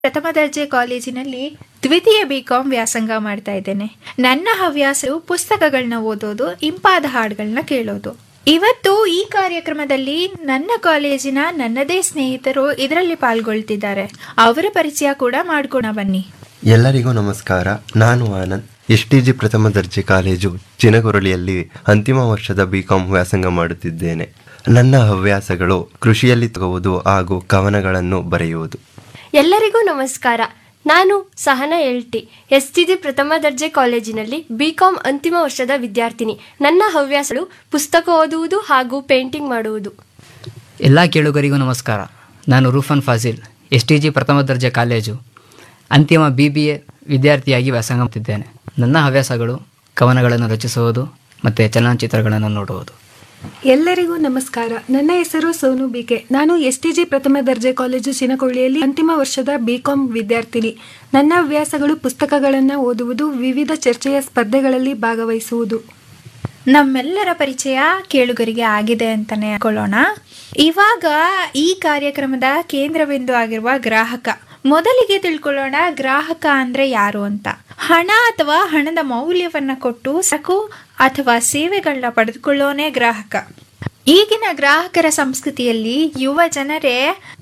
ಪ್ರಥಮ ದರ್ಜೆ ಕಾಲೇಜಿನಲ್ಲಿ ದ್ವಿತೀಯ ಬಿ ಕಾಂ ವ್ಯಾಸಂಗ ಮಾಡ್ತಾ ಇದ್ದೇನೆ ನನ್ನ ಹವ್ಯಾಸವು ಪುಸ್ತಕಗಳನ್ನ ಓದೋದು ಇಂಪಾದ ಹಾಡುಗಳನ್ನ ಕೇಳೋದು ಇವತ್ತು ಈ ಕಾರ್ಯಕ್ರಮದಲ್ಲಿ ನನ್ನ ಕಾಲೇಜಿನ ನನ್ನದೇ ಸ್ನೇಹಿತರು ಇದರಲ್ಲಿ ಪಾಲ್ಗೊಳ್ತಿದ್ದಾರೆ ಅವರ ಪರಿಚಯ ಕೂಡ ಮಾಡ್ಕೋಣ ಬನ್ನಿ ಎಲ್ಲರಿಗೂ ನಮಸ್ಕಾರ ನಾನು ಆನಂದ್ ಎಸ್ ಟಿ ಜಿ ಪ್ರಥಮ ದರ್ಜೆ ಕಾಲೇಜು ಚಿನಗುರಳಿಯಲ್ಲಿ ಅಂತಿಮ ವರ್ಷದ ಬಿ ಕಾಂ ವ್ಯಾಸಂಗ ಮಾಡುತ್ತಿದ್ದೇನೆ ನನ್ನ ಹವ್ಯಾಸಗಳು ಕೃಷಿಯಲ್ಲಿ ತಗುವುದು ಹಾಗೂ ಕವನಗಳನ್ನು ಬರೆಯುವುದು ಎಲ್ಲರಿಗೂ ನಮಸ್ಕಾರ ನಾನು ಸಹನಾ ಎಲ್ಟಿ ಎಸ್ ಟಿ ಜಿ ಪ್ರಥಮ ದರ್ಜೆ ಕಾಲೇಜಿನಲ್ಲಿ ಬಿಕಾಂ ಅಂತಿಮ ವರ್ಷದ ವಿದ್ಯಾರ್ಥಿನಿ ನನ್ನ ಹವ್ಯಾಸಗಳು ಪುಸ್ತಕ ಓದುವುದು ಹಾಗೂ ಪೇಂಟಿಂಗ್ ಮಾಡುವುದು ಎಲ್ಲ ಕೇಳುಗರಿಗೂ ನಮಸ್ಕಾರ ನಾನು Rufan Fazil S T G ಪ್ರಥಮ ದರ್ಜೆ ಕಾಲೇಜು ಅಂತಿಮ ಬಿ ಬಿ ಎ ವಿದ್ಯಾರ್ಥಿಯಾಗಿ ವ್ಯಾಸಂಗ ಮಾಡುತ್ತಿದ್ದೇನೆ ನನ್ನ ಹವ್ಯಾಸಗಳು ಕವನಗಳನ್ನು ರಚಿಸುವುದು ಮತ್ತು ಚಲನಚಿತ್ರಗಳನ್ನು ನೋಡುವುದು ಎಲ್ಲರಿಗೂ ನಮಸ್ಕಾರ ನನ್ನ ಹೆಸರು ಸೋನು ಬಿಕೆ ನಾನು ಎಸ್ ಟಿ ಜಿ ಪ್ರಥಮ ದರ್ಜೆ ಕಾಲೇಜು ಚಿನಕೊಳ್ಳಿಯಲ್ಲಿ ಅಂತಿಮ ವರ್ಷದ ಬಿಕಾಂ ವಿದ್ಯಾರ್ಥಿನಿ ನನ್ನ ಹವ್ಯಾಸಗಳು ಪುಸ್ತಕಗಳನ್ನು ಓದುವುದು ವಿವಿಧ ಚರ್ಚೆಯ ಸ್ಪರ್ಧೆಗಳಲ್ಲಿ ಭಾಗವಹಿಸುವುದು ನಮ್ಮೆಲ್ಲರ ಪರಿಚಯ ಕೇಳುಗರಿಗೆ ಆಗಿದೆ ಅಂತಾನೆ ಅನ್ಕೊಳ್ಳೋಣ ಇವಾಗ ಈ ಕಾರ್ಯಕ್ರಮದ ಕೇಂದ್ರ ಬಿಂದು ಆಗಿರುವ ಗ್ರಾಹಕ ಮೊದಲಿಗೆ ತಿಳ್ಕೊಳ್ಳೋಣ ಗ್ರಾಹಕ ಅಂದ್ರೆ ಯಾರು ಅಂತ ಹಣ ಅಥವಾ ಹಣದ ಮೌಲ್ಯವನ್ನ ಕೊಟ್ಟು ಸಕು ಅಥವಾ ಸೇವೆಗಳನ್ನ ಪಡೆದುಕೊಳ್ಳೋನೇ ಗ್ರಾಹಕ ಈಗಿನ ಗ್ರಾಹಕರ ಸಂಸ್ಕೃತಿಯಲ್ಲಿ ಯುವ ಜನರೇ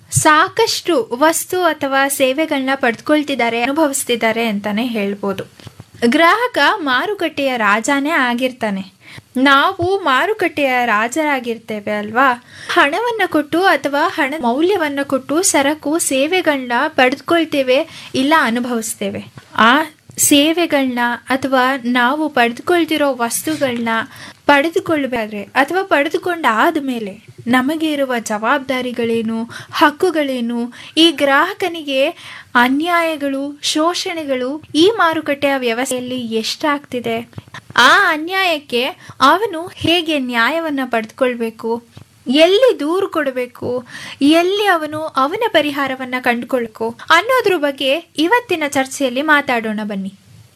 ಸಾಕಷ್ಟು ವಸ್ತು ಅಥವಾ ಸೇವೆಗಳನ್ನ ಪಡೆದುಕೊಳ್ತಿದ್ದಾರೆ ಅನುಭವಿಸ್ತಿದ್ದಾರೆ ಅಂತಾನೆ ಹೇಳ್ಬೋದು ಗ್ರಾಹಕ ಮಾರುಕಟ್ಟೆಯ ರಾಜಾನೇ ಆಗಿರ್ತಾನೆ ನಾವು ಮಾರುಕಟ್ಟೆಯ ರಾಜರಾಗಿರ್ತೇವೆ ಅಲ್ವಾ ಹಣವನ್ನ ಕೊಟ್ಟು ಅಥವಾ ಹಣ ಮೌಲ್ಯವನ್ನ ಕೊಟ್ಟು ಸರಕು ಸೇವೆಗಳನ್ನ ಪಡೆದುಕೊಳ್ತೇವೆ ಇಲ್ಲ ಅನುಭವಿಸ್ತೇವೆ ಆ ಸೇವೆಗಳನ್ನ ಅಥವಾ ನಾವು ಪಡೆದುಕೊಳ್ತಿರೋ ವಸ್ತುಗಳನ್ನ ಪಡೆದುಕೊಳ್ಳಬೇಕಾದ್ರೆ ಅಥವಾ ಪಡೆದುಕೊಂಡಾದ ಮೇಲೆ ನಮಗೆ ಇರುವ ಜವಾಬ್ದಾರಿಗಳೇನು ಹಕ್ಕುಗಳೇನು ಈ ಗ್ರಾಹಕನಿಗೆ ಅನ್ಯಾಯಗಳು ಶೋಷಣೆಗಳು ಈ ಮಾರುಕಟ್ಟೆಯ ವ್ಯವಸ್ಥೆಯಲ್ಲಿ ಎಷ್ಟಾಗ್ತಿದೆ ಆ ಅನ್ಯಾಯಕ್ಕೆ ಅವನು ಹೇಗೆ ನ್ಯಾಯವನ್ನ ಪಡೆದುಕೊಳ್ಬೇಕು ಎಲ್ಲಿ ದೂರು ಕೊಡಬೇಕು ಎಲ್ಲಿ ಅವನು ಅವನ ಪರಿಹಾರವನ್ನ ಕಂಡುಕೊಳ್ಬೇಕು ಅನ್ನೋದ್ರ ಬಗ್ಗೆ ಇವತ್ತಿನ ಚರ್ಚೆಯಲ್ಲಿ ಮಾತಾಡೋಣ ಬನ್ನಿ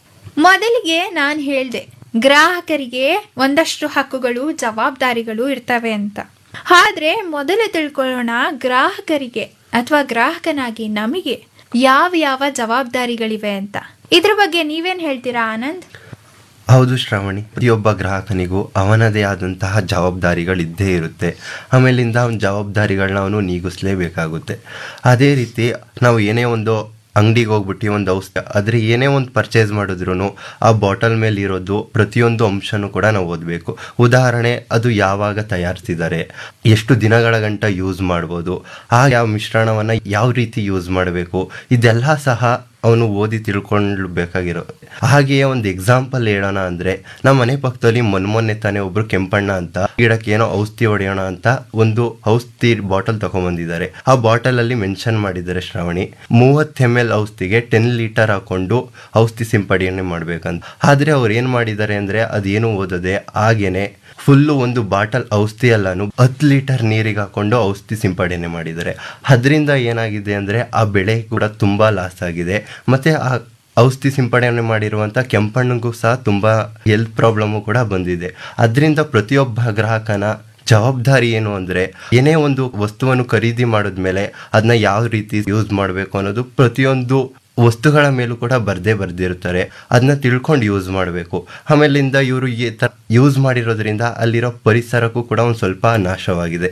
ಮೊದಲಿಗೆ ನಾನು ಹೇಳ್ದೆ ಗ್ರಾಹಕರಿಗೆ ಒಂದಷ್ಟು ಹಕ್ಕುಗಳು ಜವಾಬ್ದಾರಿಗಳು ಇರ್ತವೆ ಅಂತ ಆದ್ರೆ ಮೊದಲು ತಿಳ್ಕೊಳ್ಳೋಣ ಗ್ರಾಹಕರಿಗೆ ಅಥವಾ ಗ್ರಾಹಕನಾಗಿ ನಮಗೆ ಯಾವ ಯಾವ ಜವಾಬ್ದಾರಿಗಳಿವೆ ಅಂತ ಇದ್ರ ಬಗ್ಗೆ ನೀವೇನ್ ಹೇಳ್ತೀರಾ ಆನಂದ್ ಹೌದು ಶ್ರಾವಣಿ ಪ್ರತಿಯೊಬ್ಬ ಗ್ರಾಹಕನಿಗೂ ಅವನದೇ ಆದಂತಹ ಜವಾಬ್ದಾರಿಗಳಿದ್ದೇ ಇರುತ್ತೆ ಆಮೇಲಿಂದ ಅವನ ಜವಾಬ್ದಾರಿಗಳನ್ನ ಅವನು ನೀಗಿಸ್ಲೇಬೇಕಾಗುತ್ತೆ ಅದೇ ರೀತಿ ನಾವು ಏನೇ ಒಂದು ಅಂಗಡಿಗೆ ಹೋಗ್ಬಿಟ್ಟು ಒಂದು ಔಷಧ ಆದರೆ ಏನೇ ಒಂದು ಪರ್ಚೇಸ್ ಮಾಡಿದ್ರು ಆ ಬಾಟಲ್ ಮೇಲೆ ಇರೋದು ಪ್ರತಿಯೊಂದು ಅಂಶನೂ ಕೂಡ ನಾವು ಓದಬೇಕು ಉದಾಹರಣೆ ಅದು ಯಾವಾಗ ತಯಾರಿಸಿದ್ದಾರೆ ಎಷ್ಟು ದಿನಗಳ ಗಂಟ ಯೂಸ್ ಮಾಡ್ಬೋದು ಆ ಯಾವ ಮಿಶ್ರಣವನ್ನು ಯಾವ ರೀತಿ ಯೂಸ್ ಮಾಡಬೇಕು ಇದೆಲ್ಲ ಸಹ ಅವನು ಓದಿ ತಿಳ್ಕೊಳ್ಬೇಕಾಗಿರೋ ಹಾಗೆಯೇ ಒಂದು ಎಕ್ಸಾಂಪಲ್ ಹೇಳೋಣ ಅಂದ್ರೆ ನಮ್ಮ ಮನೆ ಪಕ್ಕದಲ್ಲಿ ಮೊನ್ನೆ ತಾನೇ ಒಬ್ರು ಕೆಂಪಣ್ಣ ಅಂತ ಗಿಡಕ್ಕೆ ಏನೋ ಔಷಧಿ ಹೊಡೆಯೋಣ ಅಂತ ಒಂದು ಔಷಧಿ ಬಾಟಲ್ ತಗೊಂಡ್ಬಂದಿದ್ದಾರೆ ಆ ಬಾಟಲ್ ಅಲ್ಲಿ ಮೆನ್ಷನ್ ಮಾಡಿದ್ದಾರೆ ಶ್ರಾವಣಿ ಮೂವತ್ತು ಎಮ್ ಎಲ್ ಔಷಧಿಗೆ ಟೆನ್ ಲೀಟರ್ ಹಾಕೊಂಡು ಔಷಧಿ ಸಿಂಪಡಣೆ ಮಾಡ್ಬೇಕಂತ ಆದ್ರೆ ಅವ್ರು ಏನ್ ಮಾಡಿದ್ದಾರೆ ಅಂದ್ರೆ ಅದೇನು ಓದದೆ ಹಾಗೇನೆ ಫುಲ್ಲು ಒಂದು ಬಾಟಲ್ ಔಷಧಿ ಎಲ್ಲಾನು ಹತ್ತು ಲೀಟರ್ ನೀರಿಗೆ ಹಾಕೊಂಡು ಔಷಧಿ ಸಿಂಪಡಣೆ ಮಾಡಿದ್ದಾರೆ ಅದರಿಂದ ಏನಾಗಿದೆ ಅಂದ್ರೆ ಆ ಬೆಳೆ ಕೂಡ ತುಂಬಾ ಲಾಸ್ ಆಗಿದೆ ಮತ್ತೆ ಆ ಔಷಧಿ ಸಿಂಪಡಣೆ ಮಾಡಿರುವಂತ ಕೆಂಪಣ್ಣಗೂ ಸಹ ತುಂಬಾ ಹೆಲ್ತ್ ಪ್ರಾಬ್ಲಮ್ ಕೂಡ ಬಂದಿದೆ ಅದರಿಂದ ಪ್ರತಿಯೊಬ್ಬ ಗ್ರಾಹಕನ ಜವಾಬ್ದಾರಿ ಏನು ಅಂದ್ರೆ ಏನೇ ಒಂದು ವಸ್ತುವನ್ನು ಖರೀದಿ ಮಾಡಿದ್ಮೇಲೆ ಅದನ್ನ ಯಾವ ರೀತಿ ಯೂಸ್ ಮಾಡಬೇಕು ಅನ್ನೋದು ಪ್ರತಿಯೊಂದು ವಸ್ತುಗಳ ಮೇಲೂ ಕೂಡ ಬರ್ದೇ ಬರ್ದಿರ್ತಾರೆ ಅದನ್ನ ತಿಳ್ಕೊಂಡು ಯೂಸ್ ಮಾಡಬೇಕು ಆಮೇಲಿಂದ ಇವರು ಈ ತರ ಯೂಸ್ ಮಾಡಿರೋದ್ರಿಂದ ಅಲ್ಲಿರೋ ಪರಿಸರಕ್ಕೂ ಕೂಡ ಒಂದು ಸ್ವಲ್ಪ ನಾಶವಾಗಿದೆ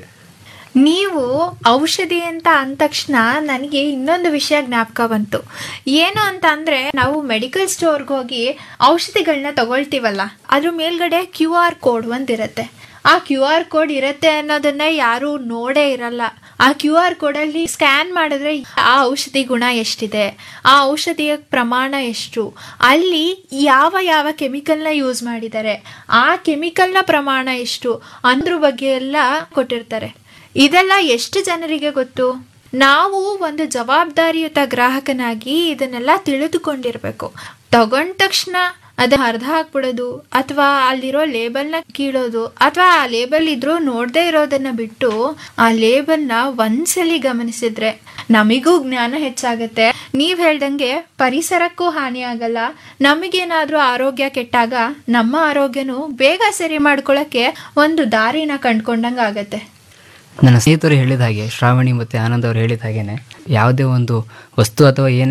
ನೀವು ಔಷಧಿ ಅಂತ ಅಂದ ತಕ್ಷಣ ನನಗೆ ಇನ್ನೊಂದು ವಿಷಯ ಜ್ಞಾಪಕ ಬಂತು ಏನು ಅಂತ ಅಂದ್ರೆ ನಾವು ಮೆಡಿಕಲ್ ಸ್ಟೋರ್ಗೆ ಹೋಗಿ ಔಷಧಿಗಳನ್ನ ತಗೊಳ್ತೀವಲ್ಲ ಅದ್ರ ಮೇಲ್ಗಡೆ ಕ್ಯೂ ಆರ್ ಕೋಡ್ ಒಂದಿರತ್ತೆ ಆ ಕ್ಯೂ ಆರ್ ಕೋಡ್ ಇರತ್ತೆ ಅನ್ನೋದನ್ನ ಯಾರು ನೋಡೇ ಇರಲ್ಲ ಆ ಕ್ಯೂ ಆರ್ ಕೋಡಲ್ಲಿ ಸ್ಕ್ಯಾನ್ ಮಾಡಿದ್ರೆ ಆ ಔಷಧಿ ಗುಣ ಎಷ್ಟಿದೆ ಆ ಔಷಧಿಯ ಪ್ರಮಾಣ ಎಷ್ಟು ಅಲ್ಲಿ ಯಾವ ಯಾವ ಕೆಮಿಕಲ್ನ ಯೂಸ್ ಮಾಡಿದ್ದಾರೆ ಆ ಕೆಮಿಕಲ್ನ ಪ್ರಮಾಣ ಎಷ್ಟು ಅಂದ್ರ ಬಗ್ಗೆ ಎಲ್ಲ ಕೊಟ್ಟಿರ್ತಾರೆ ಇದೆಲ್ಲ ಎಷ್ಟು ಜನರಿಗೆ ಗೊತ್ತು ನಾವು ಒಂದು ಜವಾಬ್ದಾರಿಯುತ ಗ್ರಾಹಕನಾಗಿ ಇದನ್ನೆಲ್ಲ ತಿಳಿದುಕೊಂಡಿರ್ಬೇಕು ತಗೊಂಡ ತಕ್ಷಣ ಅದನ್ನ ಅರ್ಧ ಹಾಕ್ಬಿಡೋದು ಅಥವಾ ಅಲ್ಲಿರೋ ಲೇಬಲ್ನ ಕೀಳೋದು ಅಥವಾ ಆ ಲೇಬಲ್ ಇದ್ರೂ ನೋಡದೇ ಇರೋದನ್ನ ಬಿಟ್ಟು ಆ ಲೇಬಲ್ನ ಒಂದ್ಸಲಿ ಗಮನಿಸಿದ್ರೆ ನಮಿಗೂ ಜ್ಞಾನ ಹೆಚ್ಚಾಗತ್ತೆ ನೀವ್ ಹೇಳ್ದಂಗೆ ಪರಿಸರಕ್ಕೂ ಹಾನಿ ಆಗಲ್ಲ ನಮಗೇನಾದ್ರೂ ಆರೋಗ್ಯ ಕೆಟ್ಟಾಗ ನಮ್ಮ ಆರೋಗ್ಯನು ಬೇಗ ಸರಿ ಮಾಡ್ಕೊಳಕ್ಕೆ ಒಂದು ದಾರಿನ ಕಂಡ್ಕೊಂಡಂಗ ಆಗತ್ತೆ ನನ್ನ ಸ್ನೇಹಿತರು ಹೇಳಿದ ಹಾಗೆ ಶ್ರಾವಣಿ ಮತ್ತು ಆನಂದ್ ಅವರು ಹೇಳಿದ ಹಾಗೇನೆ ಯಾವುದೇ ಒಂದು ವಸ್ತು ಅಥವಾ ಏನೇ